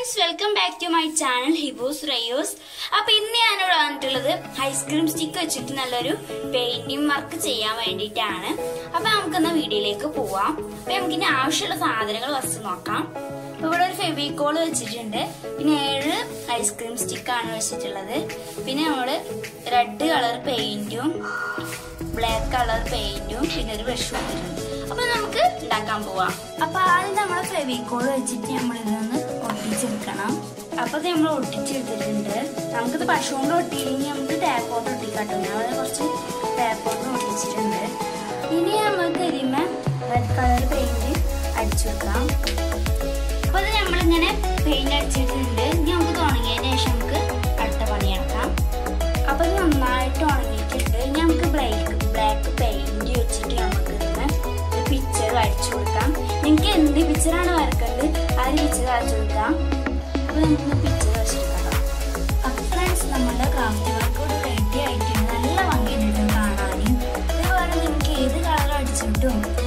friends welcome back to my channel ഹിബൂസ് റയോസ് അപ്പൊ ഇന്ന് ഞാനിവിടെ വന്നിട്ടുള്ളത് ഐസ്ക്രീം സ്റ്റിക്ക് വെച്ചിട്ട് നല്ലൊരു പെയിന്റിംഗ് വർക്ക് ചെയ്യാൻ വേണ്ടിയിട്ടാണ് അപ്പൊ നമുക്കിന്ന് വീഡിയോയിലേക്ക് പോവാം അപ്പൊ നമുക്കിനി ആവശ്യമുള്ള സാധനങ്ങൾ ഫസ്റ്റ് നോക്കാം അപ്പൊ ഇവിടെ ഒരു ഫെവിക്കോൾ വെച്ചിട്ടുണ്ട് പിന്നെ ഏഴ് ഐസ്ക്രീം സ്റ്റിക്കാണ് വെച്ചിട്ടുള്ളത് പിന്നെ നമ്മള് റെഡ് കളർ പെയിന്റും ബ്ലാക്ക് കളർ പെയിന്റും പിന്നെ ഒരു ബ്രഷും വെച്ചിട്ടുണ്ട് അപ്പൊ നമുക്ക് ഉണ്ടാക്കാൻ പോവാം അപ്പൊ ആദ്യം നമ്മൾ ഫെവിക്കോൾ വെച്ചിട്ട് നമ്മൾ ഇതൊന്ന് ഒട്ടിച്ചെടുക്കണം അപ്പൊ ഇത് നമ്മൾ ഒട്ടിച്ചെടുത്തിട്ടുണ്ട് നമുക്കിത് പശു കൊണ്ട് ഒട്ടിയില്ലെങ്കിൽ നമുക്ക് ടാപ്പോട്ട് ഒട്ടിക്കാട്ടോ ഞാൻ അവിടെ കുറച്ച് ടാപ്പോട്ട് ഒട്ടിച്ചിട്ടുണ്ട് ഇനി നമുക്ക് ഇതിന്മേ റെഡ് കളർ പെയിന്റ് അടിച്ചു കൊടുക്കാം അപ്പൊ ഇത് നമ്മളിങ്ങനെ പെയിന്റ് അടിച്ചിട്ടുണ്ട് ഇനി നമുക്ക് തുടങ്ങിയതിന് ശേഷം നമുക്ക് അടുത്ത പണി എടുക്കാം അപ്പൊ ഇത് നന്നായിട്ട് ഉണങ്ങിയിട്ടുണ്ട് ഇനി നമുക്ക് ബ്ലാക്ക് ബ്ലാക്ക് പെയിന്റ് വെച്ചിട്ട് നമുക്ക് ഇതിന് ഒരു പിക്ചർ വരച്ചു കൊടുക്കാം നിങ്ങൾക്ക് എന്ത് പിക്ചറാണ് വരക്കേണ്ടത് ആ ഒരു പിക്ചർ വരച്ചു കൊടുക്കാം അപ്പൊ നമുക്ക് പിക്ചർ വരച്ചെടുക്കാം അപ്പൊ ഫ്രണ്ട്സ് നമ്മുടെ ക്രാഫ്റ്റ് വർക്ക് ഇവിടെ റെഡി ആയിട്ടുണ്ട് നല്ല ഭംഗിയുണ്ട് കാണാനും ഇതുപോലെ നിങ്ങൾക്ക് ഏത് കളർ അടിച്ചിട്ടും